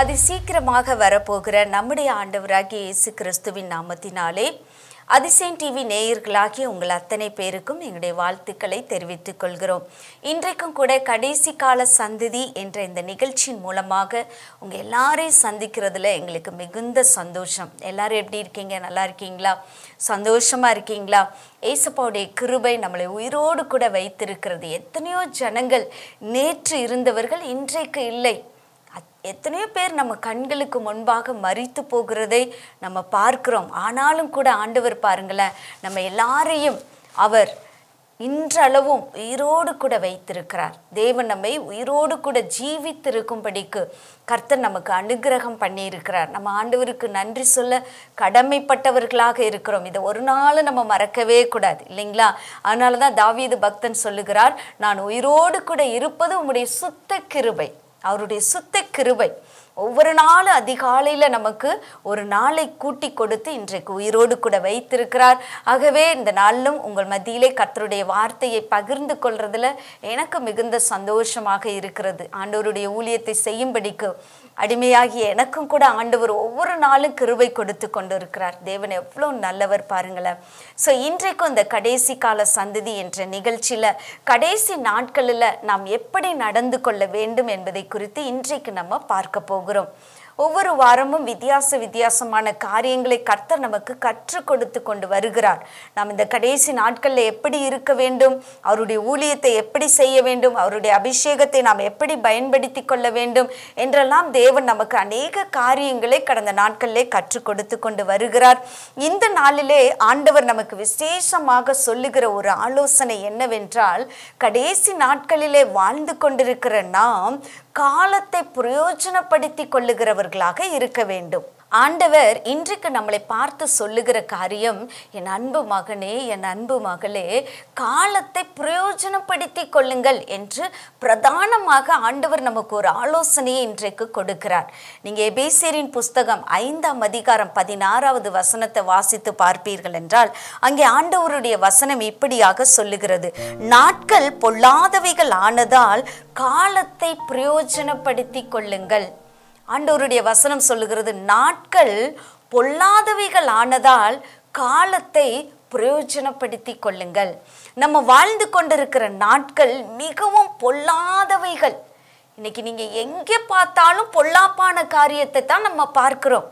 அது சீக்கிரமாக வரப்போகிற நம்முடைய ஆண்டவராகிய இயேசு கிறிஸ்துவின் நாமத்தினாலே அதிசயம் டிவி நேயர்களாகிய உங்கள் அத்தனை பேருக்கும் எங்களுடைய வாழ்த்துக்களை தெரிவித்துக் கொள்கிறோம் இன்றைக்கும் கூட கடைசி கால சந்ததி என்ற இந்த நிகழ்ச்சியின் மூலமாக உங்கள் எல்லாரையும் சந்திக்கிறதுல எங்களுக்கு மிகுந்த சந்தோஷம் எல்லாரும் எப்படி இருக்கீங்க நல்லா இருக்கீங்களா சந்தோஷமா இருக்கீங்களா ஏசப்பாவுடைய கிருபை நம்மளை உயிரோடு கூட வைத்திருக்கிறது எத்தனையோ ஜனங்கள் நேற்று இருந்தவர்கள் இன்றைக்கு இல்லை அத்- எத்தனையோ பேர் நம்ம கண்களுக்கு முன்பாக மறித்து போகிறதை நம்ம பார்க்கிறோம் ஆனாலும் கூட ஆண்டவர் பாருங்களேன் நம்ம எல்லாரையும் அவர் இன்றளவும் உயிரோடு கூட வைத்திருக்கிறார் தேவன் நம்மை உயிரோடு கூட ஜீவித்திருக்கும்படிக்கு கர்த்தர் நமக்கு அனுக்கிரகம் பண்ணியிருக்கிறார் நம்ம ஆண்டவருக்கு நன்றி சொல்ல கடமைப்பட்டவர்களாக இருக்கிறோம் இதை ஒரு நாள் நம்ம மறக்கவே கூடாது இல்லைங்களா அதனால தான் தாவீது பக்தன் சொல்லுகிறார் நான் உயிரோடு கூட இருப்பது உம்முடைய சுத்த கிருபை அவருடைய சுத்த கிருபை ஒவ்வொரு நாளும் அதிகாலையில் நமக்கு ஒரு நாளை கூட்டி கொடுத்து இன்றைக்கு உயிரோடு கூட வைத்திருக்கிறார் ஆகவே இந்த நாளிலும் உங்கள் மத்தியிலே கர்த்தருடைய வார்த்தையை பகிர்ந்து கொள்றதுல எனக்கு மிகுந்த சந்தோஷமாக இருக்கிறது ஆண்டவருடைய ஊழியத்தை செய்யும்படிக்கு அடிமையாகிய எனக்கும் கூட ஆண்டவர் ஒவ்வொரு நாளும் கிருபை கொடுத்து கொண்டு இருக்கிறார் தேவன் எவ்வளோ நல்லவர் பாருங்களேன் ஸோ இன்றைக்கும் இந்த கடைசி கால சந்ததி என்ற நிகழ்ச்சியில் கடைசி நாட்களில் நாம் எப்படி நடந்து கொள்ள வேண்டும் என்பதை குறித்து இன்றைக்கு நம்ம பார்க்க போகிறோம் ஒவ்வொரு வாரமும் வித்தியாச வித்தியாசமான காரியங்களை கர்த்தர் நமக்கு கற்றுக் கொடுத்து கொண்டு வருகிறார் நாம் இந்த கடைசி நாட்களில் எப்படி இருக்க வேண்டும் அவருடைய ஊழியத்தை எப்படி செய்ய வேண்டும் அவருடைய அபிஷேகத்தை நாம் எப்படி பயன்படுத்தி கொள்ள வேண்டும் என்றெல்லாம் தேவன் நமக்கு அநேக காரியங்களை கடந்த நாட்களிலே கற்றுக் கொடுத்து கொண்டு வருகிறார் இந்த நாளிலே ஆண்டவர் நமக்கு விசேஷமாக சொல்லுகிற ஒரு ஆலோசனை என்னவென்றால் கடைசி நாட்களிலே வாழ்ந்து கொண்டிருக்கிற நாம் காலத்தை பிரயோஜனப்படுத்தி கொள்ளுகிறவர்களாக இருக்க வேண்டும் ஆண்டவர் இன்றைக்கு நம்மளை பார்த்து சொல்லுகிற காரியம் என் அன்பு மகனே என் அன்பு மகளே காலத்தை பிரயோஜனப்படுத்தி கொள்ளுங்கள் என்று பிரதானமாக ஆண்டவர் நமக்கு ஒரு ஆலோசனையை இன்றைக்கு கொடுக்கிறார் நீங்க எபேசியரின் புஸ்தகம் ஐந்தாம் அதிகாரம் பதினாறாவது வசனத்தை வாசித்து பார்ப்பீர்கள் என்றால் அங்கே ஆண்டவருடைய வசனம் இப்படியாக சொல்லுகிறது நாட்கள் பொல்லாதவைகள் ஆனதால் காலத்தை பிரயோஜனப்படுத்தி கொள்ளுங்கள் ஆண்டவருடைய வசனம் சொல்லுகிறது நாட்கள் பொல்லாதவைகள் ஆனதால் காலத்தை பிரயோஜனப்படுத்தி கொள்ளுங்கள் நம்ம வாழ்ந்து கொண்டிருக்கிற நாட்கள் மிகவும் பொல்லாதவைகள் இன்னைக்கு நீங்க எங்கே பார்த்தாலும் பொல்லாப்பான காரியத்தை தான் நம்ம பார்க்கிறோம்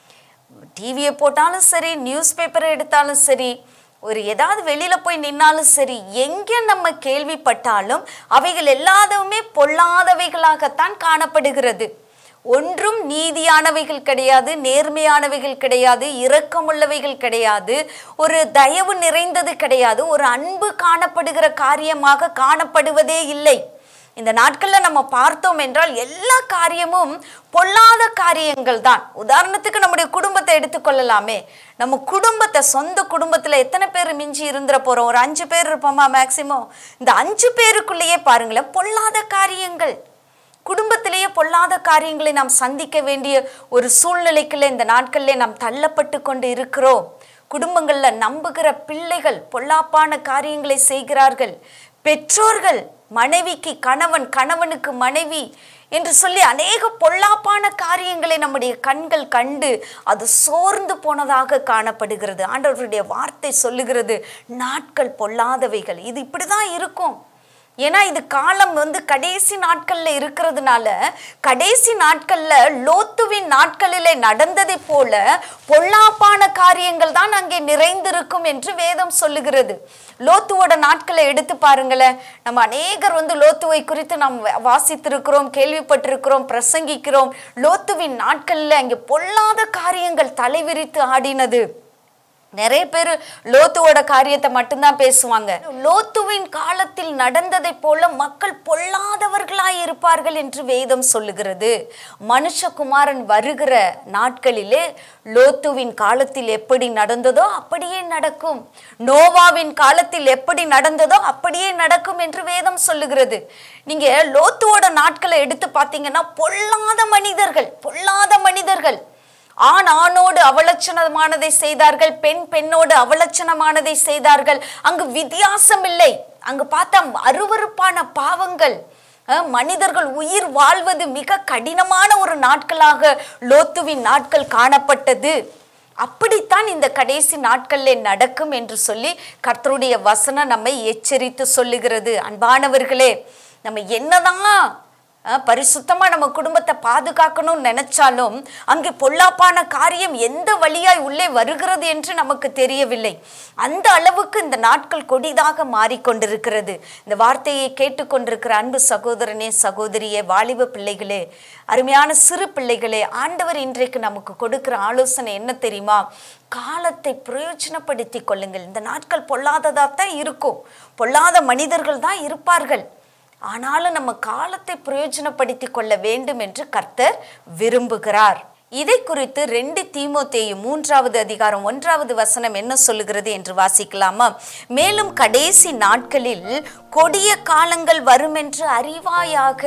டிவியை போட்டாலும் சரி நியூஸ் பேப்பரை எடுத்தாலும் சரி ஒரு ஏதாவது வெளியில போய் நின்னாலும் சரி எங்கே நம்ம கேள்விப்பட்டாலும் அவைகள் எல்லாதுமே பொல்லாதவைகளாகத்தான் காணப்படுகிறது ஒன்றும் நீதியானவைகள் கிடையாது நேர்மையானவைகள் கிடையாது இரக்கமுள்ளவைகள் கிடையாது ஒரு தயவு நிறைந்தது கிடையாது ஒரு அன்பு காணப்படுகிற காரியமாக காணப்படுவதே இல்லை இந்த நாட்களில் நம்ம பார்த்தோம் என்றால் எல்லா காரியமும் பொல்லாத காரியங்கள் தான் உதாரணத்துக்கு நம்முடைய குடும்பத்தை எடுத்துக்கொள்ளலாமே நம்ம குடும்பத்தை சொந்த குடும்பத்தில் எத்தனை பேர் மிஞ்சி இருந்துட போகிறோம் ஒரு அஞ்சு பேர் இருப்போமா மேக்சிமம் இந்த அஞ்சு பேருக்குள்ளேயே பாருங்களேன் பொல்லாத காரியங்கள் குடும்பத்திலேயே பொல்லாத காரியங்களை நாம் சந்திக்க வேண்டிய ஒரு சூழ்நிலைக்குள்ள இந்த நாட்களிலே நாம் தள்ளப்பட்டு கொண்டு இருக்கிறோம் குடும்பங்களில் நம்புகிற பிள்ளைகள் பொல்லாப்பான காரியங்களை செய்கிறார்கள் பெற்றோர்கள் மனைவிக்கு கணவன் கணவனுக்கு மனைவி என்று சொல்லி அநேக பொல்லாப்பான காரியங்களை நம்முடைய கண்கள் கண்டு அது சோர்ந்து போனதாக காணப்படுகிறது ஆண்டவருடைய வார்த்தை சொல்லுகிறது நாட்கள் பொல்லாதவைகள் இது இப்படி தான் இருக்கும் ஏன்னா இது காலம் வந்து கடைசி நாட்கள்ல இருக்கிறதுனால கடைசி நாட்கள்ல லோத்துவின் நாட்களிலே நடந்ததை போல பொல்லாப்பான காரியங்கள் தான் அங்கே நிறைந்திருக்கும் என்று வேதம் சொல்லுகிறது லோத்துவோட நாட்களை எடுத்து பாருங்களேன் நம்ம அநேகர் வந்து லோத்துவை குறித்து நாம் வா- வாசித்திருக்கிறோம் கேள்விப்பட்டிருக்கிறோம் பிரசங்கிக்கிறோம் லோத்துவின் நாட்கள்ல அங்கே பொல்லாத காரியங்கள் தலைவிரித்து ஆடினது நிறைய பேர் லோத்துவோட காரியத்தை மட்டும்தான் பேசுவாங்க லோத்துவின் காலத்தில் நடந்ததை போல மக்கள் பொல்லாதவர்களாய் இருப்பார்கள் என்று வேதம் சொல்லுகிறது மனுஷகுமாரன் வருகிற நாட்களிலே லோத்துவின் காலத்தில் எப்படி நடந்ததோ அப்படியே நடக்கும் நோவாவின் காலத்தில் எப்படி நடந்ததோ அப்படியே நடக்கும் என்று வேதம் சொல்லுகிறது நீங்க லோத்துவோட நாட்களை எடுத்து பார்த்தீங்கன்னா பொல்லாத மனிதர்கள் பொல்லாத மனிதர்கள் ஆண் ஆணோடு அவலட்சணமானதை செய்தார்கள் பெண் பெண்ணோடு அவலட்சணமானதை செய்தார்கள் அங்கு வித்தியாசம் இல்லை அங்கு பார்த்தா அருவருப்பான பாவங்கள் அஹ், மனிதர்கள் உயிர் வாழ்வது மிக கடினமான ஒரு நாட்களாக லோத்துவின் நாட்கள் காணப்பட்டது அப்படித்தான் இந்த கடைசி நாட்களில் நடக்கும் என்று சொல்லி கர்த்தருடைய வசனம் நம்மை எச்சரித்து சொல்லுகிறது அன்பானவர்களே நம்ம என்னதான் அஹ், பரிசுத்தமா நம்ம குடும்பத்தை பாதுகாக்கணும்னு நினைச்சாலும் அங்கே பொல்லாப்பான காரியம் எந்த வழியாய் உள்ளே வருகிறது என்று நமக்கு தெரியவில்லை அந்த அளவுக்கு இந்த நாட்கள் கொடிதாக மாறிக்கொண்டிருக்கிறது இந்த வார்த்தையை கேட்டுக்கொண்டிருக்கிற அன்பு சகோதரனே சகோதரியே வாலிப பிள்ளைகளே அருமையான சிறு பிள்ளைகளே ஆண்டவர் இன்றைக்கு நமக்கு கொடுக்கிற ஆலோசனை என்ன தெரியுமா காலத்தை பிரயோஜனப்படுத்தி கொள்ளுங்கள் இந்த நாட்கள் பொல்லாததாக தான் இருக்கும் பொல்லாத மனிதர்கள் தான் இருப்பார்கள் ஆனாலும் நம்ம காலத்தை பிரயோஜனப்படுத்தி கொள்ள வேண்டும் என்று கர்த்தர் விரும்புகிறார் இதை குறித்து ரெண்டு தீமோத்தேயு மூன்றாவது அதிகாரம் ஒன்றாவது வசனம் என்ன சொல்லுகிறது என்று வாசிக்கலாமா மேலும் கடைசி நாட்களில் கொடிய காலங்கள் வரும் என்று அறிவாயாக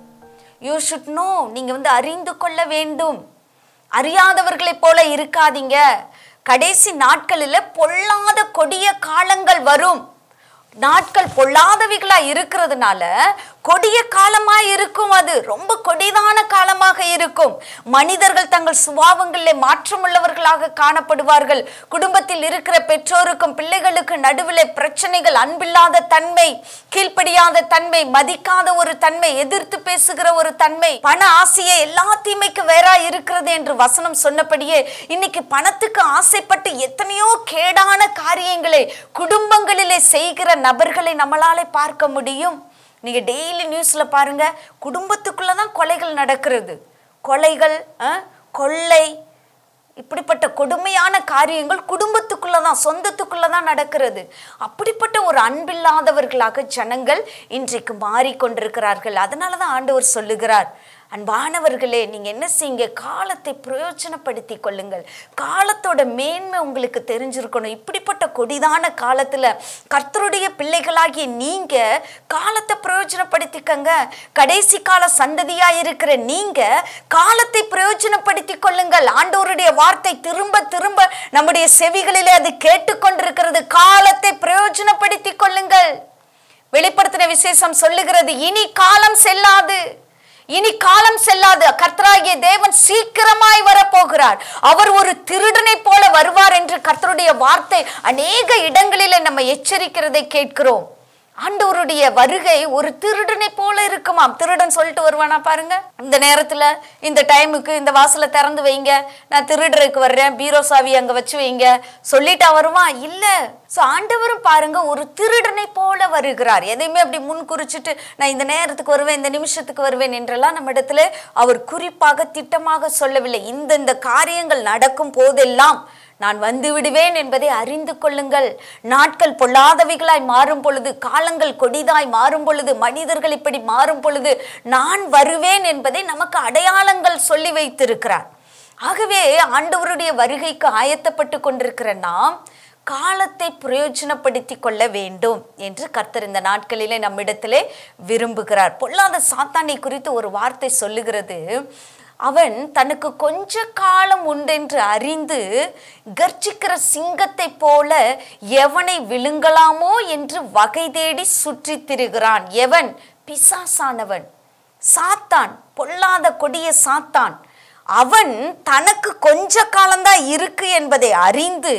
யூ ஷுட் நோ நீங்க வந்து அறிந்து கொள்ள வேண்டும் அறியாதவர்களைப் போல இருக்காதீங்க கடைசி நாட்களில் பொல்லாத கொடிய காலங்கள் வரும் நாட்கள் பொல்லாதவைகளா இருக்கிறதுனால கொடிய காலமா இருக்கும் அது ரொம்ப கொடிதான காலமாக இருக்கும் மனிதர்கள் தங்கள் சுபாவங்களிலே மாற்றமுள்ளவர்களாக காணப்படுவார்கள் குடும்பத்தில் இருக்கிற பெற்றோருக்கும் பிள்ளைகளுக்கு நடுவில் பிரச்சனைகள் அன்பில்லாத தன்மை கீழ்ப்படியாத தன்மை மதிக்காத ஒரு தன்மை எதிர்த்து பேசுகிற ஒரு தன்மை பண ஆசையே எல்லா தீமைக்கு வேறா இருக்கிறது என்று வசனம் சொன்னபடியே இன்னைக்கு பணத்துக்கு ஆசைப்பட்டு எத்தனையோ கேடான காரியங்களை குடும்பங்களிலே செய்கிற நபர்களை நம்மளாலே பார்க்க முடியும் நீங்க டெய்லி நியூஸ்ல பாருங்க குடும்பத்துக்குள்ள தான் கொலைகள் நடக்கிறது கொலைகள் அஹ், கொள்ளை இப்படிப்பட்ட கொடுமையான காரியங்கள் குடும்பத்துக்குள்ள தான் சொந்தத்துக்குள்ள தான் நடக்கிறது அப்படிப்பட்ட ஒரு அன்பில்லாதவர்களாக ஜனங்கள் இன்றைக்கு மாறிக்கொண்டிருக்கிறார்கள் அதனால தான் ஆண்டவர் சொல்லுகிறார் அன்பானவர்களே நீங்க என்ன செய்யுங்க காலத்தை பிரயோஜனப்படுத்தி கொள்ளுங்கள் காலத்தோட மேன்மை உங்களுக்கு தெரிஞ்சிருக்கணும் இப்படிப்பட்ட கொடிதான காலத்துல கர்த்தருடைய பிள்ளைகளாகிய நீங்க காலத்தை பிரயோஜனப்படுத்திக்கங்க கடைசி கால சந்ததியா இருக்கிற நீங்க காலத்தை பிரயோஜனப்படுத்தி கொள்ளுங்கள் ஆண்டவருடைய வார்த்தை திரும்ப திரும்ப நம்முடைய செவிகளிலே அது கேட்டுக்கொண்டிருக்கிறது காலத்தை பிரயோஜனப்படுத்தி கொள்ளுங்கள் வெளிப்படுத்தின விசேஷம் சொல்லுகிறது இனி காலம் செல்லாது இனி காலம் செல்லாது கர்த்தராகிய தேவன் சீக்கிரமாய் வரப்போகிறார் அவர் ஒரு திருடனை போல வருவார் என்று கர்த்தருடைய வார்த்தை அநேக இடங்களிலே நம்ம எச்சரிக்கிறதை கேட்கிறோம் ஆண்டவருடைய வருகை ஒரு திருடனை போல இருக்குமாம் திருடன் சொல்லிட்டு வருவானா பாருங்க இந்த நேரத்துல இந்த டைமுக்கு இந்த வாசலை திறந்து வைங்க நான் திருடுறதுக்கு வர்றேன் பீரோ சாவி அங்க வச்சு வைங்க சொல்லிட்டா வருவான் இல்ல ஸோ ஆண்டவரும் பாருங்க ஒரு திருடனை போல வருகிறார் எதையுமே அப்படி முன் குறிச்சிட்டு நான் இந்த நேரத்துக்கு வருவேன் இந்த நிமிஷத்துக்கு வருவேன் என்றெல்லாம் நம்ம இடத்துல அவர் குறிப்பாக திட்டமாக சொல்லவில்லை இந்த இந்த காரியங்கள் நடக்கும் போதெல்லாம் நான் வந்து விடுவேன் என்பதை அறிந்து கொள்ளுங்கள் நாட்கள் பொல்லாதவைகளாய் மாறும் பொழுது காலங்கள் கொடிதாய் மாறும் பொழுது மனிதர்கள் இப்படி மாறும் பொழுது நான் வருவேன் என்பதை நமக்கு அடையாளங்கள் சொல்லி வைத்திருக்கிறார் ஆகவே ஆண்டவருடைய வருகைக்கு ஆயத்தப்பட்டு கொண்டிருக்கிற நாம் காலத்தை பிரயோஜனப்படுத்தி கொள்ள வேண்டும் என்று கர்த்தர் இந்த நாட்களிலே நம்மிடத்திலே விரும்புகிறார் பொல்லாத சாத்தானை குறித்து ஒரு வார்த்தை சொல்லுகிறது அவன் தனக்கு கொஞ்ச காலம் உண்டென்று அறிந்து கர்ஜிக்கிற சிங்கத்தைப் போல எவனை விழுங்கலாமோ என்று வகை தேடி சுற்றித் திரிகிறான் எவன் பிசாசானவன் சாத்தான் பொல்லாத கொடிய சாத்தான் அவன் தனக்கு கொஞ்ச காலம்தான் இருக்கு என்பதை அறிந்து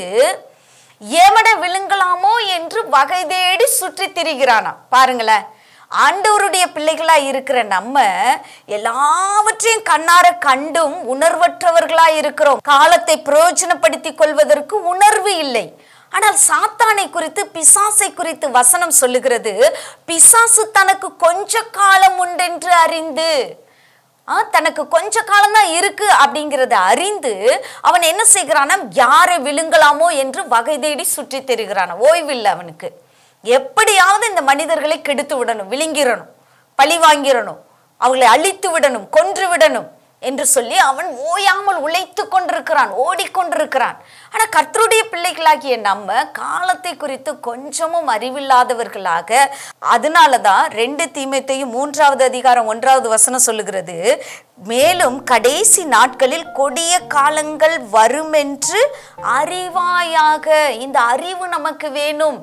எவனை விழுங்கலாமோ என்று வகை தேடி சுற்றி திரிகிறானா பாருங்களேன் ஆண்டவருடைய பிள்ளைகளா இருக்கிற நம்ம எல்லாவற்றையும் கண்ணார கண்டும் உணர்வற்றவர்களா இருக்கிறோம் காலத்தை பிரயோஜனப்படுத்தி கொள்வதற்கு உணர்வு இல்லை ஆனால் சாத்தானை குறித்து பிசாசை குறித்து வசனம் சொல்லுகிறது பிசாசு தனக்கு கொஞ்ச காலம் உண்டென்று அறிந்து ஆ, தனக்கு கொஞ்ச காலம்தான் இருக்கு அப்படிங்கிறத அறிந்து அவன் என்ன செய்கிறானா யாரை விழுங்கலாமோ என்று வகை தேடி சுற்றி திரிகிறான் ஓய்வில்லை அவனுக்கு எப்படியாவது இந்த மனிதர்களை கெடுத்து விடணும் விழுங்கிடணும் பழி வாங்கிடணும் அவங்களை அழித்து விடணும் கொன்று விடணும் என்று சொல்லி அவன் ஓயாமல் உழைத்து கொண்டிருக்கிறான் ஓடிக்கொண்டிருக்கிறான் ஆனா கர்த்தருடைய பிள்ளைகளாகிய நம்ம காலத்தை குறித்து கொஞ்சமும் அறிவில்லாதவர்களாக அதனால தான் ரெண்டு தீமைத்தையும் மூன்றாவது அதிகாரம் ஒன்றாவது வசனம் சொல்லுகிறது மேலும் கடைசி நாட்களில் கொடிய காலங்கள் வருமென்று அறிவாயாக இந்த அறிவு நமக்கு வேணும்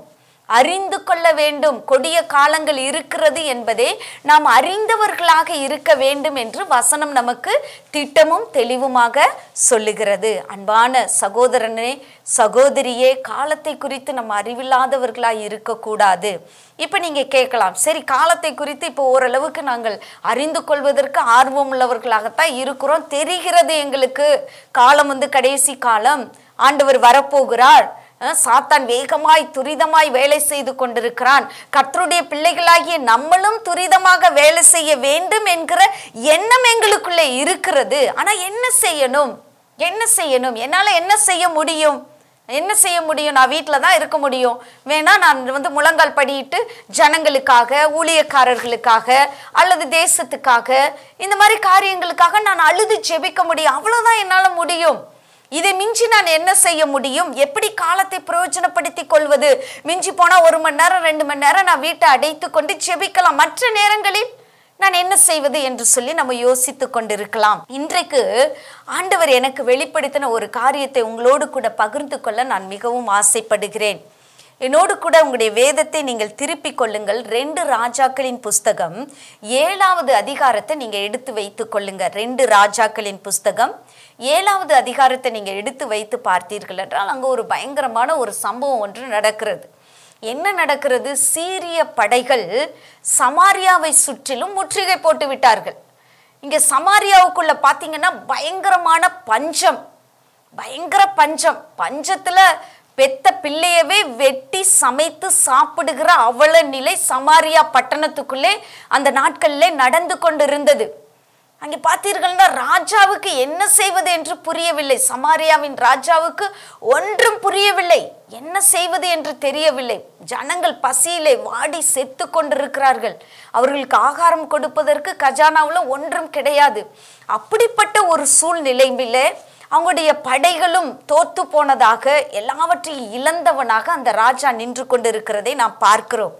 அறிந்து கொள்ள வேண்டும் கொடிய காலங்கள் இருக்கிறது என்பதை நாம் அறிந்தவர்களாக இருக்க வேண்டும் என்று வசனம் நமக்கு திட்டமும் தெளிவுமாக சொல்லுகிறது அன்பான சகோதரனே சகோதரியே காலத்தை குறித்து நம்ம அறிவில்லாதவர்களாக இருக்கக்கூடாது இப்போ நீங்கள் கேட்கலாம் சரி காலத்தை குறித்து இப்போ ஓரளவுக்கு நாங்கள் அறிந்து கொள்வதற்கு ஆர்வம் உள்ளவர்களாகத்தான் இருக்கிறோம் தெரிகிறது எங்களுக்கு காலம் வந்து கடைசி காலம் ஆண்டவர் வரப்போகிறார் அஹ் சாத்தான் வேகமாய் துரிதமாய் வேலை செய்து கொண்டிருக்கிறான் கர்த்தருடைய பிள்ளைகளாகிய நம்மளும் துரிதமாக வேலை செய்ய வேண்டும் என்கிற எண்ணம் எங்களுக்குள்ளே இருக்கிறது ஆனா என்ன செய்யணும் என்ன செய்யணும் என்னால என்ன செய்ய முடியும் என்ன செய்ய முடியும் நான் வீட்டில் தான் இருக்க முடியும் வேணா நான் வந்து முழங்கால் படியிட்டு ஜனங்களுக்காக ஊழியக்காரர்களுக்காக அல்லது தேசத்துக்காக இந்த மாதிரி காரியங்களுக்காக நான் அழுது ஜெபிக்க முடியும் அவ்வளோதான் என்னால் முடியும் இதை மிஞ்சி நான் என்ன செய்ய முடியும் எப்படி காலத்தை பிரயோஜனப்படுத்தி கொள்வது மிஞ்சி போனால் ஒரு மணி நேரம் ரெண்டு மணி நேரம் நான் வீட்டை அடைத்து கொண்டு ஜெபிக்கலாம் மற்ற நேரங்களில் நான் என்ன செய்வது என்று சொல்லி நம்ம யோசித்து கொண்டிருக்கலாம் இன்றைக்கு ஆண்டவர் எனக்கு வெளிப்படுத்தின ஒரு காரியத்தை உங்களோடு கூட பகிர்ந்து கொள்ள நான் மிகவும் ஆசைப்படுகிறேன் என்னோடு கூட உங்களுடைய வேதத்தை நீங்கள் திருப்பிக் கொள்ளுங்கள் ரெண்டு ராஜாக்களின் புஸ்தகம் ஏழாவது அதிகாரத்தை நீங்கள் எடுத்து வைத்து கொள்ளுங்க ரெண்டு ராஜாக்களின் புஸ்தகம் ஏழாவது அதிகாரத்தை நீங்கள் எடுத்து வைத்து பார்த்தீர்கள் என்றால் அங்கே ஒரு பயங்கரமான ஒரு சம்பவம் ஒன்று நடக்கிறது என்ன நடக்கிறது சீரிய படைகள் சமாரியாவை சுற்றிலும் முற்றுகை போட்டு விட்டார்கள் இங்கே சமாரியாவுக்குள்ள பார்த்தீங்கன்னா பயங்கரமான பஞ்சம் பயங்கர பஞ்சம் பஞ்சத்துல பெத்த பிள்ளையவே வெட்டி சமைத்து சாப்பிடுகிற அவல நிலை சமாரியா பட்டணத்துக்குள்ளே அந்த நாட்களிலே நடந்து கொண்டிருந்தது அங்கே பார்த்தீர்கள்னா ராஜாவுக்கு என்ன செய்வது என்று புரியவில்லை சமாரியாவின் ராஜாவுக்கு ஒன்றும் புரியவில்லை என்ன செய்வது என்று தெரியவில்லை ஜனங்கள் பசியிலே வாடி செத்து கொண்டிருக்கிறார்கள் அவர்களுக்கு ஆகாரம் கொடுப்பதற்கு கஜானாவில் ஒன்றும் கிடையாது அப்படிப்பட்ட ஒரு சூழ்நிலையிலே அவங்களுடைய படைகளும் தோத்து போனதாக எல்லாவற்றையும் இழந்தவனாக அந்த ராஜா நின்று கொண்டிருக்கிறதை நாம் பார்க்கிறோம்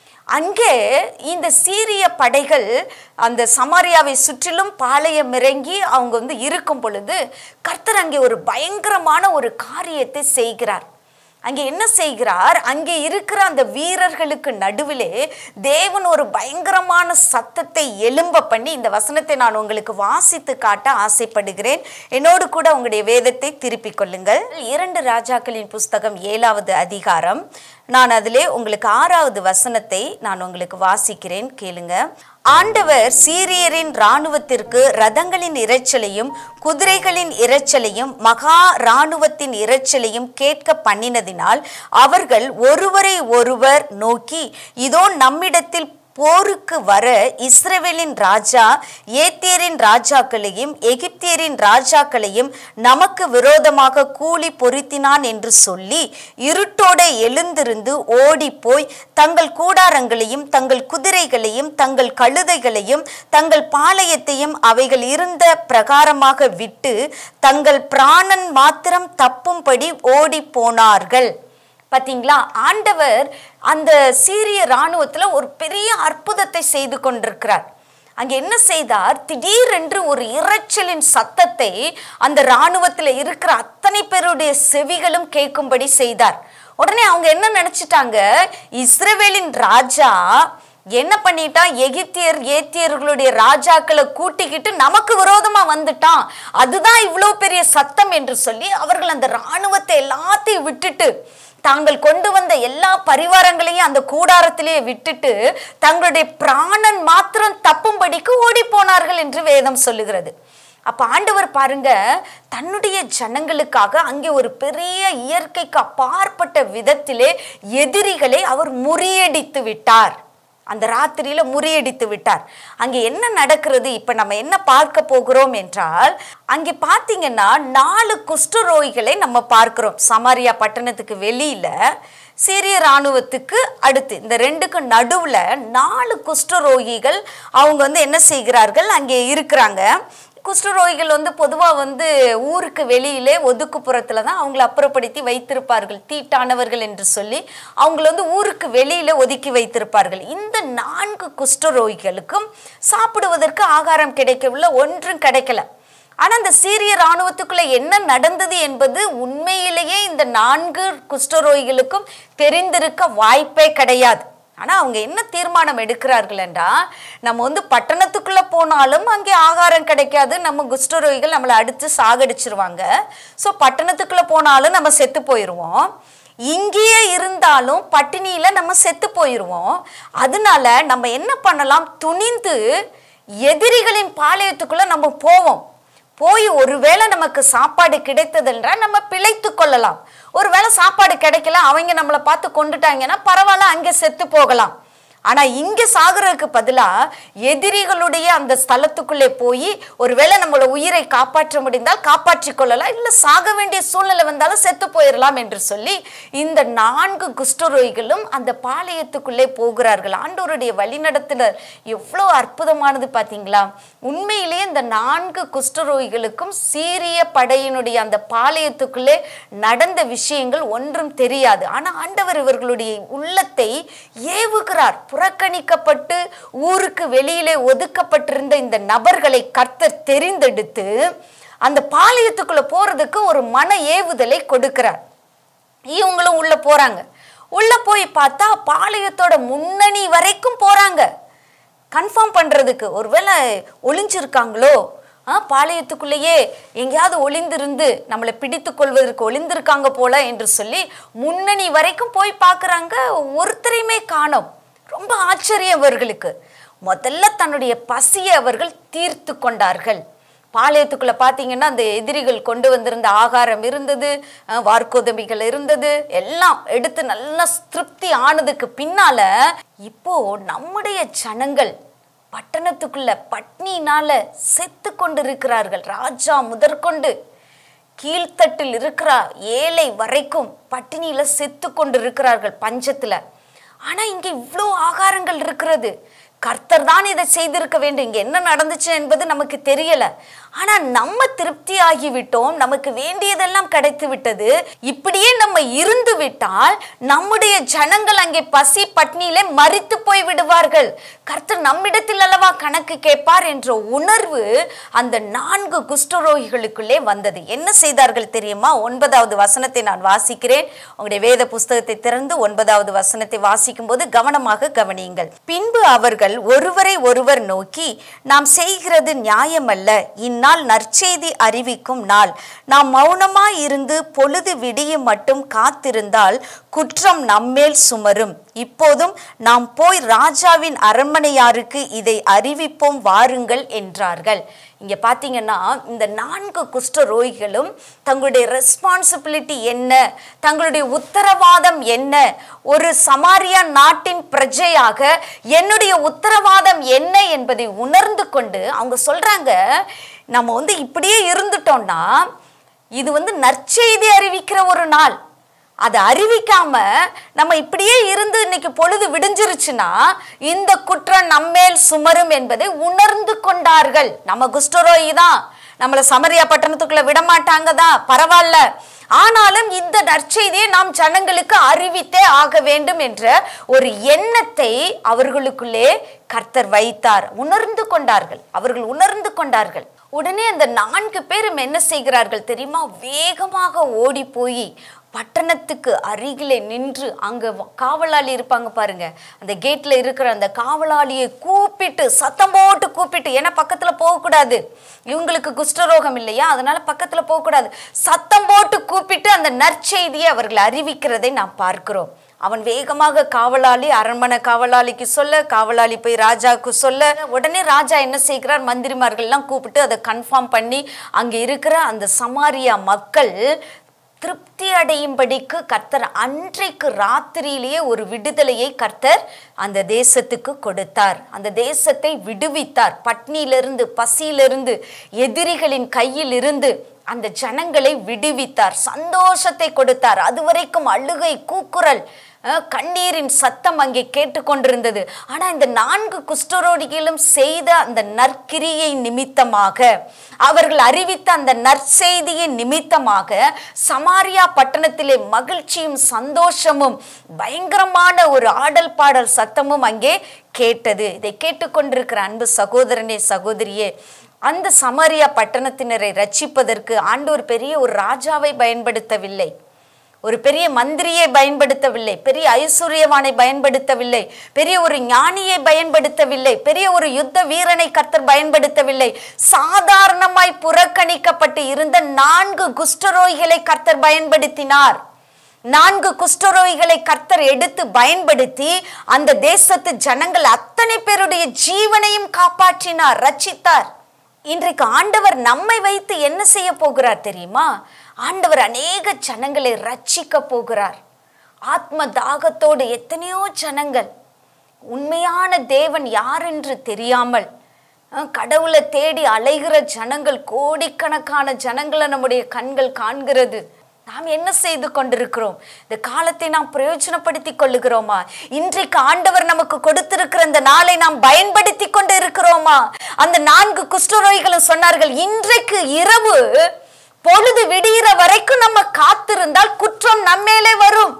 அங்கே இந்த சீரிய படைகள் அந்த சமாரியாவை சுற்றிலும் பாளையம் இறங்கி அவங்க வந்து இருக்கும் பொழுது கர்த்தர் அங்கே ஒரு பயங்கரமான ஒரு காரியத்தை செய்கிறார் அங்கே என்ன செய்கிறார் அங்கே இருக்கிற அந்த வீரர்களுக்கு நடுவிலே தேவன் ஒரு பயங்கரமான சத்தத்தை எலும்ப பண்ணி இந்த வசனத்தை நான் உங்களுக்கு வாசித்து காட்ட ஆசைப்படுகிறேன் என்னோடு கூட உங்களுடைய வேதத்தை திருப்பிக் கொள்ளுங்கள் இரண்டு ராஜாக்களின் புஸ்தகம் ஏழாவது அதிகாரம் நான் அதிலே உங்களுக்கு ஆறாவது வசனத்தை நான் உங்களுக்கு வாசிக்கிறேன் கேளுங்க ஆண்டவர் சீரியரின் இராணுவத்திற்கு ரதங்களின் இரைச்சலையும் குதிரைகளின் இரைச்சலையும் மகா இராணுவத்தின் இரைச்சலையும் கேட்க பண்ணினதினால் அவர்கள் ஒருவரை ஒருவர் நோக்கி இதோ நம்மிடத்தில் போருக்கு வர இஸ்ரவேலின் ராஜா ஏத்தியரின் ராஜாக்களையும் எகிப்தியரின் ராஜாக்களையும் நமக்கு விரோதமாக கூலி பொருத்தினான் என்று சொல்லி இருட்டோட எழுந்திருந்து ஓடிப்போய் தங்கள் கூடாரங்களையும் தங்கள் குதிரைகளையும் தங்கள் கழுதைகளையும் தங்கள் பாளையத்தையும் அவைகள் இருந்த பிரகாரமாக விட்டு தங்கள் பிராணன் மாத்திரம் தப்பும்படி ஓடி போனார்கள் பார்த்தீங்களா ஆண்டவர் அந்த சீரிய இராணுவத்தில் ஒரு பெரிய அற்புதத்தை செய்து கொண்டிருக்கிறார் அங்கே என்ன செய்தார் திடீரென்று ஒரு இரைச்சலின் சத்தத்தை அந்த இராணுவத்தில் இருக்கிற அத்தனை பேருடைய செவிகளும் கேட்கும்படி செய்தார் உடனே அவங்க என்ன நினைச்சிட்டாங்க இஸ்ரவேலின் ராஜா என்ன பண்ணிட்டான் எகிப்தியர் ஏத்தியர்களுடைய ராஜாக்களை கூட்டிக்கிட்டு நமக்கு விரோதமா வந்துட்டான் அதுதான் இவ்வளோ பெரிய சத்தம் என்று சொல்லி அவர்கள் அந்த இராணுவத்தை எல்லாத்தையும் விட்டுட்டு தாங்கள் கொண்டு வந்த எல்லா பரிவாரங்களையும் அந்த கூடாரத்திலேயே விட்டுட்டு தங்களுடைய பிராணன் மாத்திரம் தப்பும்படிக்கு ஓடி போனார்கள் என்று வேதம் சொல்லுகிறது அப்ப ஆண்டவர் பாருங்க தன்னுடைய ஜனங்களுக்காக அங்கே ஒரு பெரிய இயற்கைக்கு அப்பாற்பட்ட விதத்திலே எதிரிகளை அவர் முறியடித்து விட்டார் அந்த ராத்திரியில முறியடித்து விட்டார் அங்கே என்ன நடக்கிறது இப்ப நம்ம என்ன பார்க்க போகிறோம் என்றால் அங்கே பார்த்தீங்கன்னா நாலு குஷ்டரோகிகளை நம்ம பார்க்கிறோம் சமாரியா பட்டணத்துக்கு வெளியில சீரிய இராணுவத்துக்கு அடுத்து இந்த ரெண்டுக்கு நடுவுல நாலு குஷ்டரோகிகள் அவங்க வந்து என்ன செய்கிறார்கள் அங்கே இருக்கிறாங்க குஷ்டரோகிகள் வந்து பொதுவாக வந்து ஊருக்கு வெளியிலே ஒதுக்குப்புறத்தில் தான் அவங்கள அப்புறப்படுத்தி வைத்திருப்பார்கள் தீட்டானவர்கள் என்று சொல்லி அவங்கள வந்து ஊருக்கு வெளியில் ஒதுக்கி வைத்திருப்பார்கள் இந்த நான்கு குஷ்டரோகிகளுக்கும் சாப்பிடுவதற்கு ஆகாரம் கிடைக்கவில்லை ஒன்றும் கிடைக்கல ஆனா அந்த சீரிய இராணுவத்துக்குள்ள என்ன நடந்தது என்பது உண்மையிலேயே இந்த நான்கு குஷ்டரோகிகளுக்கும் தெரிந்திருக்க வாய்ப்பே கிடையாது ஆனா அவங்க என்ன தீர்மானம் எடுக்கிறார்கள் என்றா நம்ம வந்து பட்டணத்துக்குள்ள போனாலும் அங்கே ஆகாரம் கிடைக்காது நம்ம குஷ்டரோகிகள் நம்மளை அடித்து சாகடிச்சிருவாங்க ஸோ பட்டணத்துக்குள்ள போனாலும் நம்ம செத்து போயிடுவோம் இங்கேயே இருந்தாலும் பட்டினியில நம்ம செத்து போயிடுவோம் அதனால நம்ம என்ன பண்ணலாம் துணிந்து எதிரிகளின் பாளையத்துக்குள்ள நம்ம போவோம் போய் ஒருவேளை நமக்கு சாப்பாடு கிடைத்ததென்றால் நம்ம பிழைத்து கொள்ளலாம் ஒருவேளை சாப்பாடு கிடைக்கல அவங்க நம்மளை பார்த்து கொண்டுட்டாங்கன்னா பரவாயில்ல அங்கே செத்து போகலாம் ஆனா இங்க சாகுறதுக்கு பதிலா எதிரிகளுடைய அந்த ஸ்தலத்துக்குள்ளே போய் ஒருவேளை நம்மளோட உயிரை காப்பாற்ற முடிந்தால் காப்பாற்றிக் கொள்ளலாம் இல்ல சாக வேண்டிய சூழ்நிலை வந்தாலும் செத்து போயிடலாம் என்று சொல்லி இந்த நான்கு குஷ்டரோகிகளும் அந்த பாளையத்துக்குள்ளே போகிறார்கள் ஆண்டவருடைய வழிநடத்துதல் எவ்வளோ அற்புதமானது பார்த்தீங்களா உண்மையிலேயே இந்த நான்கு குஷ்டரோகிகளுக்கும் சீரிய படையினுடைய அந்த பாளையத்துக்குள்ளே நடந்த விஷயங்கள் ஒன்றும் தெரியாது ஆனா ஆண்டவர் இவர்களுடைய உள்ளத்தை ஏவுகிறார் புறக்கணிக்கப்பட்டு ஊருக்கு வெளியிலே ஒதுக்கப்பட்டிருந்த இந்த நபர்களை கர்த்தர் தெரிந்தெடுத்து அந்த பாளையத்துக்குள்ள போறதுக்கு ஒரு மன ஏவுதலை கொடுக்கிறார் இவங்களும் உள்ள போறாங்க உள்ள போய் பார்த்தா பாளையத்தோட முன்னணி வரைக்கும் போறாங்க கன்ஃபார்ம் பண்றதுக்கு ஒருவேளை ஒளிஞ்சிருக்காங்களோ ஆ பாளையத்துக்குள்ளேயே எங்கேயாவது ஒளிந்திருந்து நம்மளை பிடித்து கொள்வதற்கு ஒளிந்திருக்காங்க போல என்று சொல்லி முன்னணி வரைக்கும் போய் பார்க்குறாங்க ஒருத்தரையுமே காணோம் ரொம்ப ஆச்சரியம் அவர்களுக்கு முதல்ல தன்னுடைய பசியை அவர்கள் தீர்த்து கொண்டார்கள் பாளையத்துக்குள்ள பார்த்தீங்கன்னா அந்த எதிரிகள் கொண்டு வந்திருந்த ஆகாரம் இருந்தது அஹ், வார்கோதுமைகள் இருந்தது எல்லாம் எடுத்து நல்லா திருப்தி ஆனதுக்கு பின்னால இப்போ நம்முடைய ஜனங்கள் பட்டணத்துக்குள்ள பட்னினால செத்து கொண்டிருக்கிறார்கள் ராஜா முதற்கொண்டு கீழ்த்தட்டில் இருக்கிற ஏழை வரைக்கும் பட்டினியில செத்து கொண்டு இருக்கிறார்கள் பஞ்சத்துல ஆனா இங்க இவ்வளோ ஆகாரங்கள் இருக்கிறது கர்த்தர் தான் இதை செய்திருக்க வேண்டும் இங்க என்ன நடந்துச்சு என்பது நமக்கு தெரியல ஆனா நம்ம திருப்தி ஆகிவிட்டோம் நமக்கு வேண்டியதெல்லாம் கிடைத்து விட்டது இப்படியே நம்ம இருந்து விட்டால் நம்முடைய ஜனங்கள் அங்கே பசி பட்னியிலே மரித்து போய் விடுவார்கள் கர்த்தர் நம்மிடத்தில் அல்லவா கணக்கு கேட்பார் என்ற உணர்வு அந்த நான்கு குஷ்டரோகிகளுக்குள்ளே வந்தது என்ன செய்தார்கள் தெரியுமா ஒன்பதாவது வசனத்தை நான் வாசிக்கிறேன் உங்களுடைய வேத புஸ்தகத்தை திறந்து ஒன்பதாவது வசனத்தை வாசிக்கும் போது கவனமாக கவனியுங்கள் பின்பு அவர்கள் ஒருவரை ஒருவர் நோக்கி நாம் செய்கிறது நியாயமல்ல இந்நாள் நற்செய்தி அறிவிக்கும் நாள் நாம் மௌனமாய் இருந்து பொழுது விடியும் மட்டும் காத்திருந்தால் குற்றம் நம்மேல் சுமரும் இப்போதும் நாம் போய் ராஜாவின் அரண்மனையாருக்கு இதை அறிவிப்போம் வாருங்கள் என்றார்கள் இங்க பாத்தீங்கன்னா இந்த நான்கு குஷ்ட ரோகிகளும் தங்களுடைய ரெஸ்பான்சிபிலிட்டி என்ன தங்களுடைய உத்தரவாதம் என்ன ஒரு சமாரியா நாட்டின் பிரஜையாக என்னுடைய உத்தரவாதம் என்ன என்பதை உணர்ந்து கொண்டு அவங்க சொல்றாங்க நம்ம வந்து இப்படியே இருந்துட்டோம்னா இது வந்து நற்செய்தி அறிவிக்கிற ஒரு நாள் அதை அறிவிக்காம நம்ம இப்படியே இருந்து இன்னைக்கு பொழுது விடிஞ்சிருச்சுன்னா இந்த குற்றம் நம்மேல் சுமரும் என்பதை உணர்ந்து கொண்டார்கள் நம்ம குஷ்டரோகி தான் நம்மளை சமரியா பட்டணத்துக்குள்ள விட மாட்டாங்க தான் பரவாயில்ல ஆனாலும் இந்த நற்செய்தியை நாம் ஜனங்களுக்கு அறிவித்தே ஆக வேண்டும் என்ற ஒரு எண்ணத்தை அவர்களுக்குள்ளே கர்த்தர் வைத்தார் உணர்ந்து கொண்டார்கள் அவர்கள் உணர்ந்து கொண்டார்கள் உடனே அந்த நான்கு பேரும் என்ன செய்கிறார்கள் தெரியுமா வேகமாக ஓடி போய் பட்டணத்துக்கு அருகிலே நின்று அங்க வ- காவலாளி இருப்பாங்க பாருங்க அந்த கேட்ல இருக்கிற அந்த காவலாளியை கூப்பிட்டு சத்தம் போட்டு கூப்பிட்டு ஏன்னா பக்கத்துல போகக்கூடாது இவங்களுக்கு குஷ்டரோகம் இல்லையா அதனால பக்கத்துல போகக்கூடாது சத்தம் போட்டு கூப்பிட்டு அந்த நற்செய்தியை அவர்கள் அறிவிக்கிறதை நாம் பார்க்கிறோம் அவன் வேகமாக காவலாளி அரண்மனை காவலாளிக்கு சொல்ல காவலாளி போய் ராஜாவுக்கு சொல்ல உடனே ராஜா என்ன செய்கிறார் மந்திரிமார்கள்லாம் கூப்பிட்டு அதை கன்ஃபார்ம் பண்ணி அங்கே இருக்கிற அந்த சமாரியா மக்கள் திருப்தி அடையும்படிக்கு கர்த்தர் அன்றைக்கு ராத்திரியிலேயே ஒரு விடுதலையை கர்த்தர் அந்த தேசத்துக்கு கொடுத்தார் அந்த தேசத்தை விடுவித்தார் பட்னியிலிருந்து பசியிலிருந்து எதிரிகளின் கையில் இருந்து அந்த ஜனங்களை விடுவித்தார் சந்தோஷத்தை கொடுத்தார் அதுவரைக்கும் அழுகை கூக்குரல் அஹ், கண்ணீரின் சத்தம் அங்கே கேட்டுக்கொண்டிருந்தது ஆனா இந்த நான்கு குஷ்டரோகிகளும் செய்த அந்த நற்கிரியை நிமித்தமாக அவர்கள் அறிவித்த அந்த நற்செய்தியின் நிமித்தமாக சமாரியா பட்டணத்திலே மகிழ்ச்சியும் சந்தோஷமும் பயங்கரமான ஒரு ஆடல் பாடல் சத்தமும் அங்கே கேட்டது இதை கேட்டுக்கொண்டிருக்கிற அன்பு சகோதரனே சகோதரியே அந்த சமாரியா பட்டணத்தினரை ரட்சிப்பதற்கு ஆண்டவர் பெரிய ஒரு ராஜாவை பயன்படுத்தவில்லை ஒரு பெரிய மந்திரியை பயன்படுத்தவில்லை பெரிய ஐஸ்வர்யவானை பயன்படுத்தவில்லை பெரிய ஒரு ஞானியை பயன்படுத்தவில்லை பெரிய ஒரு யுத்த வீரனை கர்த்தர் பயன்படுத்தவில்லை சாதாரணமாய் புறக்கணிக்கப்பட்டு இருந்த நான்கு குஷ்டரோகிகளை கர்த்தர் பயன்படுத்தினார் நான்கு குஷ்டரோகிகளை கர்த்தர் எடுத்து பயன்படுத்தி அந்த தேசத்து ஜனங்கள் அத்தனை பேருடைய ஜீவனையும் காப்பாற்றினார் ரட்சித்தார் இன்றைக்கு ஆண்டவர் நம்மை வைத்து என்ன செய்ய போகிறார் தெரியுமா ஆண்டவர் அநேக ஜனங்களை ரட்சிக்க போகிறார் ஆத்ம தாகத்தோடு எத்தனையோ ஜனங்கள் உண்மையான தேவன் யார் என்று தெரியாமல் அஹ், கடவுளை தேடி அலைகிற ஜனங்கள் கோடிக்கணக்கான ஜனங்களை நம்முடைய கண்கள் காண்கிறது நாம் என்ன செய்து கொண்டிருக்கிறோம் இந்த காலத்தை நாம் பிரயோஜனப்படுத்தி கொள்ளுகிறோமா இன்றைக்கு ஆண்டவர் நமக்கு கொடுத்திருக்கிற இந்த நாளை நாம் பயன்படுத்தி கொண்டு இருக்கிறோமா அந்த நான்கு குஷ்டரோகிகளும் சொன்னார்கள் இன்றைக்கு இரவு பொழுது விடிகிற வரைக்கும் நம்ம காத்திருந்தால் குற்றம் நம்மேலே வரும்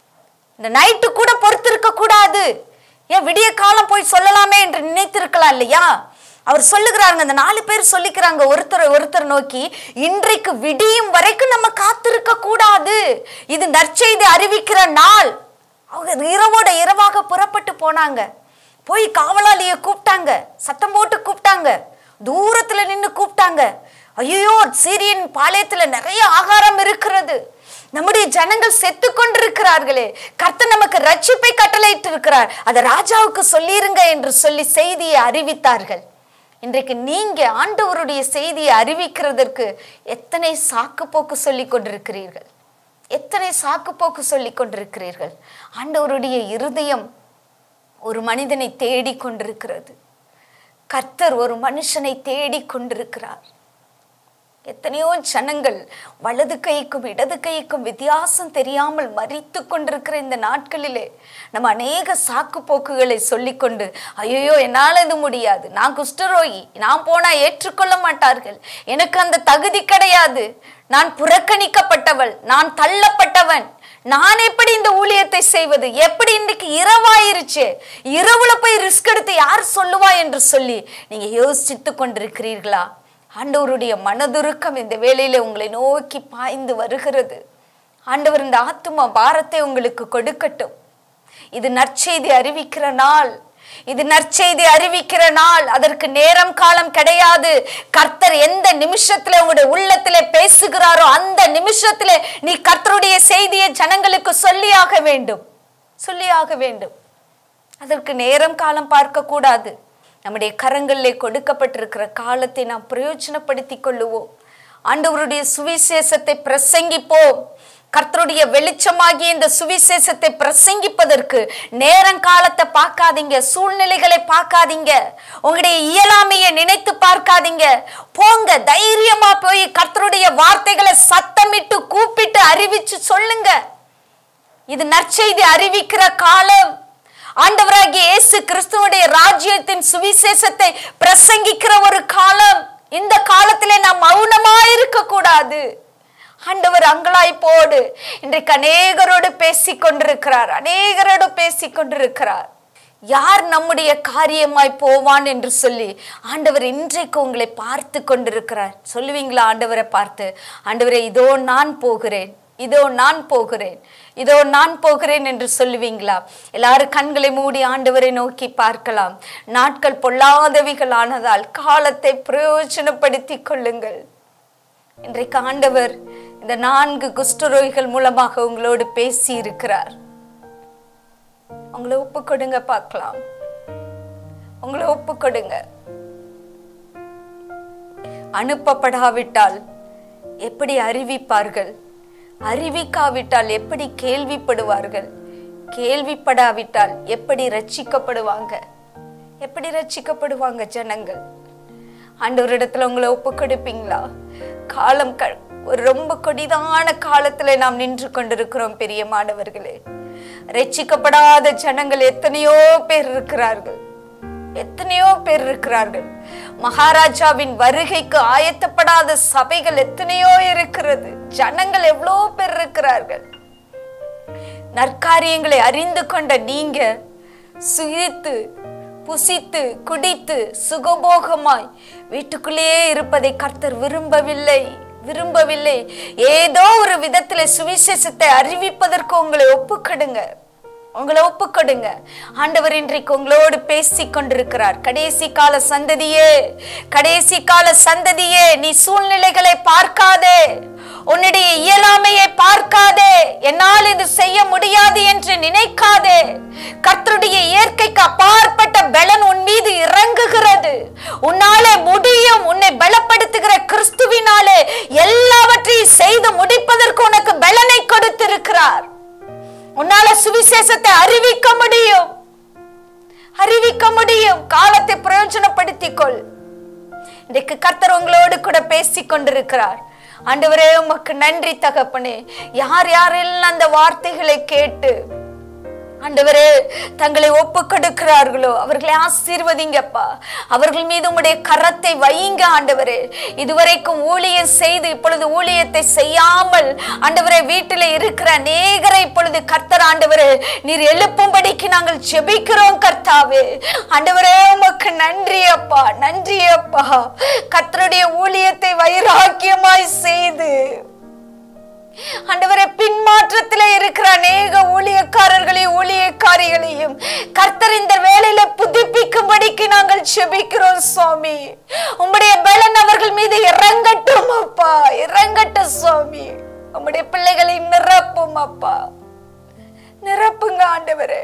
இந்த நைட்டு கூட பொறுத்திருக்க கூடாது ஏன் விடிய காலம் போய் சொல்லலாமே என்று நினைத்திருக்கலாம் இல்லையா அவர் சொல்லுகிறாருங்க அந்த நாலு பேர் சொல்லிக்கிறாங்க ஒருத்தர் ஒருத்தர் நோக்கி இன்றைக்கு விடியும் வரைக்கும் நம்ம காத்திருக்க கூடாது இது நற்செய்தி அறிவிக்கிற நாள் அவங்க இரவோட இரவாக புறப்பட்டு போனாங்க போய் காவலாளியை கூப்பிட்டாங்க சத்தம் போட்டு கூப்பிட்டாங்க தூரத்துல நின்று கூப்பிட்டாங்க ஐயோ சீரியன் பாளையத்துல நிறைய ஆகாரம் இருக்கிறது நம்முடைய ஜனங்கள் செத்து கொண்டிருக்கிறார்களே கர்த்தர் நமக்கு ரட்சிப்பை கட்டளையிட்டு இருக்கிறார் அதை ராஜாவுக்கு சொல்லிருங்க என்று சொல்லி செய்தியை அறிவித்தார்கள் இன்றைக்கு நீங்க ஆண்டவருடைய செய்தியை அறிவிக்கிறதற்கு எத்தனை சாக்கு போக்கு சொல்லி கொண்டிருக்கிறீர்கள் எத்தனை சாக்கு போக்கு சொல்லி கொண்டிருக்கிறீர்கள் ஆண்டவருடைய இருதயம் ஒரு மனிதனை தேடி கொண்டிருக்கிறது கர்த்தர் ஒரு மனுஷனை தேடி கொண்டிருக்கிறார் எத்தனையோ ஜனங்கள் வலது கைக்கும் இடது கைக்கும் வித்தியாசம் தெரியாமல் மறித்து கொண்டிருக்கிற இந்த நாட்களிலே நம்ம அநேக சாக்கு போக்குகளை சொல்லிக்கொண்டு ஐயோ என்னால் இது முடியாது நான் குஷ்டரோகி நான் போனா ஏற்றுக்கொள்ள மாட்டார்கள் எனக்கு அந்த தகுதி கிடையாது நான் புறக்கணிக்கப்பட்டவள் நான் தள்ளப்பட்டவன் நான் எப்படி இந்த ஊழியத்தை செய்வது எப்படி இன்னைக்கு இரவாயிருச்சு இரவுல போய் ரிஸ்க் எடுத்து யார் சொல்லுவா என்று சொல்லி நீங்க யோசித்து கொண்டிருக்கிறீர்களா ஆண்டவருடைய மனதுருக்கம் இந்த வேளையில உங்களை நோக்கி பாய்ந்து வருகிறது ஆண்டவர் இந்த ஆத்தும பாரத்தை உங்களுக்கு கொடுக்கட்டும் இது நற்செய்தி அறிவிக்கிற நாள் இது நற்செய்தி அறிவிக்கிற நாள் அதற்கு நேரம் காலம் கிடையாது கர்த்தர் எந்த நிமிஷத்துல உங்களுடைய உள்ளத்திலே பேசுகிறாரோ அந்த நிமிஷத்திலே நீ கர்த்தருடைய செய்தியை ஜனங்களுக்கு சொல்லியாக வேண்டும் சொல்லியாக வேண்டும் அதற்கு நேரம் காலம் பார்க்க கூடாது நம்முடைய கரங்களிலே கொடுக்கப்பட்டிருக்கிற காலத்தை நாம் பிரயோஜனப்படுத்தி கொள்ளுவோம் ஆண்டவருடைய சுவிசேஷத்தை பிரசங்கிப்போம் கர்த்தருடைய வெளிச்சமாகிய இந்த சுவிசேஷத்தை பிரசங்கிப்பதற்கு நேரங்காலத்தை பார்க்காதீங்க சூழ்நிலைகளை பார்க்காதீங்க உங்களுடைய இயலாமையை நினைத்து பார்க்காதீங்க போங்க தைரியமா போய் கர்த்தருடைய வார்த்தைகளை சத்தமிட்டு கூப்பிட்டு அறிவிச்சு சொல்லுங்க இது நற்செய்தி அறிவிக்கிற காலம் ஆண்டவராகிய இயேசு கிறிஸ்துவுடைய ராஜ்யத்தின் சுவிசேஷத்தை பிரசங்கிக்கிற ஒரு காலம் இந்த காலத்திலே நாம் மௌனமா இருக்க கூடாது ஆண்டவர் அங்கலாய்ப்போடு இன்றைக்கு அநேகரோடு பேசிக் கொண்டிருக்கிறார் அநேகரோடு பேசிக் கொண்டிருக்கிறார் யார் நம்முடைய காரியமாய் போவான் என்று சொல்லி ஆண்டவர் இன்றைக்கு உங்களை பார்த்து கொண்டிருக்கிறார் சொல்லுவீங்களா ஆண்டவரை பார்த்து ஆண்டவரே இதோ நான் போகிறேன் இதோ நான் போகிறேன் இதோ நான் போகிறேன் என்று சொல்லுவீங்களா எல்லாரும் கண்களை மூடி ஆண்டவரை நோக்கி பார்க்கலாம் நாட்கள் பொல்லாதவிகள் ஆனதால் காலத்தை பிரயோஜனப்படுத்தி கொள்ளுங்கள் இன்றைக்கு ஆண்டவர் இந்த நான்கு குஷ்டரோகிகள் மூலமாக உங்களோடு பேசி இருக்கிறார் உங்களை ஒப்பு கொடுங்க பார்க்கலாம் உங்களை ஒப்பு கொடுங்க அனுப்பப்படாவிட்டால் எப்படி அறிவிப்பார்கள் அறிவிக்காவிட்டால் எப்படி கேள்விப்படுவார்கள் கேள்விப்படாவிட்டால் எப்படி ரட்சிக்கப்படுவாங்க எப்படி ரட்சிக்கப்படுவாங்க ஜனங்கள் ஆண்டவரிடத்துல உங்களை ஒப்பு கொடுப்பீங்களா காலம் க ஒரு ரொம்ப கொடிதான காலத்துல நாம் நின்று கொண்டிருக்கிறோம் பெரிய மாணவர்களே ரட்சிக்கப்படாத ஜனங்கள் எத்தனையோ பேர் இருக்கிறார்கள் எத்தனையோ பேர் இருக்கிறார்கள் மகாராஜாவின் வருகைக்கு ஆயத்தப்படாத சபைகள் எத்தனையோ இருக்கிறது ஜனங்கள் எவ்வளோ பேர் இருக்கிறார்கள் நற்காரியங்களை அறிந்து கொண்ட நீங்க சுயித்து புசித்து குடித்து சுகபோகமாய் வீட்டுக்குள்ளேயே இருப்பதை கர்த்தர் விரும்பவில்லை விரும்பவில்லை ஏதோ ஒரு விதத்துல சுவிசேஷத்தை அறிவிப்பதற்கு உங்களை ஒப்புக்கடுங்க உங்களை ஒப்புக்கொடுங்க ஆண்டவர் இன்றைக்கு உங்களோடு பேசி கொண்டிருக்கிறார் கடைசி கால சந்ததியே கடைசி கால சந்ததியே நீ சூழ்நிலைகளை பார்க்காதே உன்னுடைய இயலாமையை பார்க்காதே என்னால் இது செய்ய முடியாது என்று நினைக்காதே கர்த்தருடைய இயற்கைக்கு அப்பாற்பட்ட பலன் உன் மீது இறங்குகிறது உன்னாலே முடியும் உன்னை பலப்படுத்துகிற கிறிஸ்துவினாலே எல்லாவற்றையும் செய்து முடிப்பதற்கு உனக்கு பலனை கொடுத்திருக்கிறார் உன்னால சுவிசேஷத்தை அறிவிக்க முடியும் அறிவிக்க முடியும் காலத்தை பிரயோஜனப்படுத்திக் கொள் இன்றைக்கு கர்த்தர் உங்களோடு கூட பேசிக் கொண்டிருக்கிறார் ஆண்டவரே உமக்கு நன்றி தகப்பனே யார் யாரெல்லாம் அந்த வார்த்தைகளை கேட்டு ஆண்டவரே தங்களை ஒப்பு கொடுக்கிறார்களோ அவர்களை ஆசீர்வதிங்கப்பா அவர்கள் மீது உம்முடைய கரத்தை வையுங்க ஆண்டவரே இதுவரைக்கும் ஊழியம் செய்து இப்பொழுது ஊழியத்தை செய்யாமல் ஆண்டவரே வீட்டில் இருக்கிற அநேகரை இப்பொழுது கர்த்தர் ஆண்டவரே நீர் எழுப்பும்படிக்கு நாங்கள் ஜெபிக்கிறோம் கர்த்தாவே ஆண்டவரே உமக்கு நன்றி அப்பா நன்றி அப்பா கர்த்தருடைய ஊழியத்தை வைராக்கியமாய் செய்து ஆண்டவரே பின்மாற்றத்தில் இருக்கிற அநேக ஊழியக்காரர்களையும் ஊழியக்காரிகளையும் கர்த்தர் இந்த வேலையில புதுப்பிக்கும்படிக்கு நாங்கள் செபிக்கிறோம் சுவாமி உம்முடைய பலன் அவர்கள் மீது இறங்கட்டும் அப்பா இறங்கட்டும் சுவாமி உம்முடைய பிள்ளைகளை நிரப்பும் அப்பா நிரப்புங்க ஆண்டவரே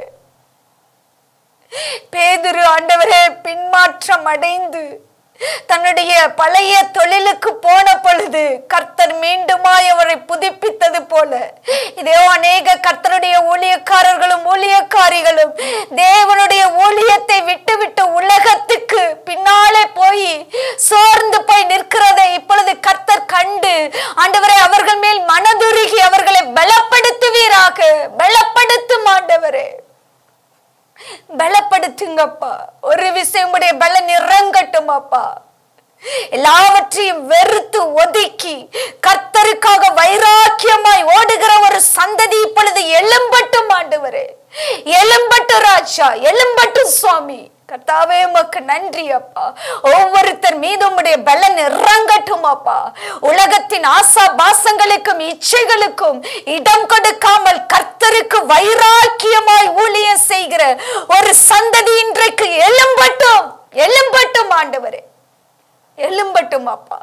பேதுரு ஆண்டவரே பின்மாற்றம் அடைந்து தன்னுடைய பழைய தொழிலுக்கு போன பொழுது கர்த்தர் மீண்டுமாய் அவரை புதுப்பித்தது போல இதோ அநேக கர்த்தருடைய ஊழியக்காரர்களும் ஊழியக்காரிகளும் தேவனுடைய ஊழியத்தை விட்டு விட்டு உலகத்துக்கு பின்னாலே போய் சோர்ந்து போய் நிற்கிறதை இப்பொழுது கர்த்தர் கண்டு ஆண்டவரை அவர்கள் மேல் மனதுருகி அவர்களை பலப்படுத்துவீராக பலப்படுத்தும் ஆண்டவரே பலப்படுத்துங்கப்பா ஒரு விஷயம் உடைய பலன் இறங்கட்டும் அப்பா எல்லாவற்றையும் வெறுத்து ஒதுக்கி கர்த்தருக்காக வைராக்கியமாய் ஓடுகிற ஒரு சந்ததி இப்பொழுது எழும்பட்டும் ஆண்டவரே எழும்பட்டும் ராஜா எழும்பட்டும் சுவாமி கர்த்தாவே உமக்கு நன்றி அப்பா ஒவ்வொருத்தர் மீது உம்முடைய பலன் இறங்கட்டும் அப்பா உலகத்தின் ஆசா பாசங்களுக்கும் இச்சைகளுக்கும் இடம் கொடுக்காமல் கர்த்தருக்கு வைராக்கியமாய் ஊழியம் செய்கிற ஒரு சந்ததி இன்றைக்கு எழும்பட்டும் எழும்பட்டும் ஆண்டவரே எழும்பட்டும் அப்பா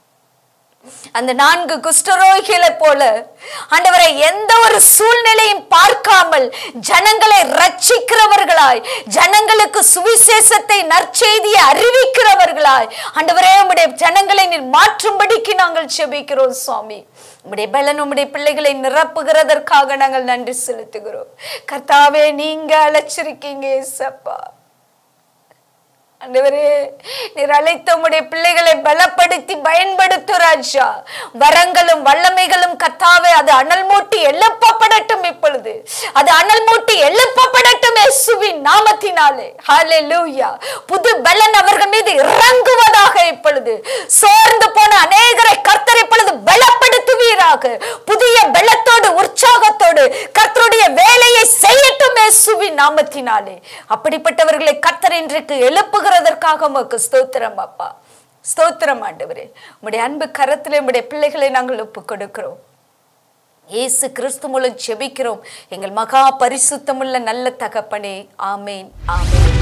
அந்த நான்கு குஷ்டரோகிகளை போல ஆண்டவரை எந்த ஒரு சூழ்நிலையும் பார்க்காமல் ஜனங்களை ரட்சிக்கிறவர்களாய் ஜனங்களுக்கு சுவிசேஷத்தை நற்செய்தியை அறிவிக்கிறவர்களாய் ஆண்டவரே உம்முடைய ஜனங்களை நீர் மாற்றும்படிக்கு நாங்கள் செபிக்கிறோம் சுவாமி உம்முடைய பலன் உம்முடைய பிள்ளைகளை நிரப்புகிறதற்காக நாங்கள் நன்றி செலுத்துகிறோம் கர்த்தாவே நீங்க அழைச்சிருக்கீங்க ஏசப்பா ஆண்டவரே நீர் அழைத்த உம்முடைய பிள்ளைகளை பலப்படுத்தி பயன்படுத்து ராஜா வரங்களும் வல்லமைகளும் கத்தாவே அது அனல் மூட்டி எழுப்பப்படட்டும் இப்பொழுது அது அனல் மூட்டி எழுப்பப்படட்டும் இயேசுவின் நாமத்தினாலே ஹalleluya புது பலன் அவர்கள் மீது இறங்குவதாக இப்பொழுது சோர்ந்து போன அநேகரை கர்த்தர் இப்பொழுது பலப்படுத்துவீராக புதிய பலத்தோடு உற்சாகத்தோடு கர்த்தருடைய வேலையை செய்யட்டும் இயேசுவின் நாமத்தினாலே அப்படிப்பட்டவர்களை கர்த்தர் இன்றைக்கு எழுப்புகிறதற்காக உமக்கு ஸ்தோத்திரம் அப்பா ஸ்தோத்திரம் ஆண்டவரே உம்முடைய அன்பு கரத்திலே உம்முடைய பிள்ளைகளை நாங்கள் ஒப்புக் கொடுக்கிறோம் இயேசு கிறிஸ்து மூலம் செபிக்கிறோம் எங்கள் மகா பரிசுத்தமுள்ள நல்ல தகப்பனே ஆமேன் ஆமேன்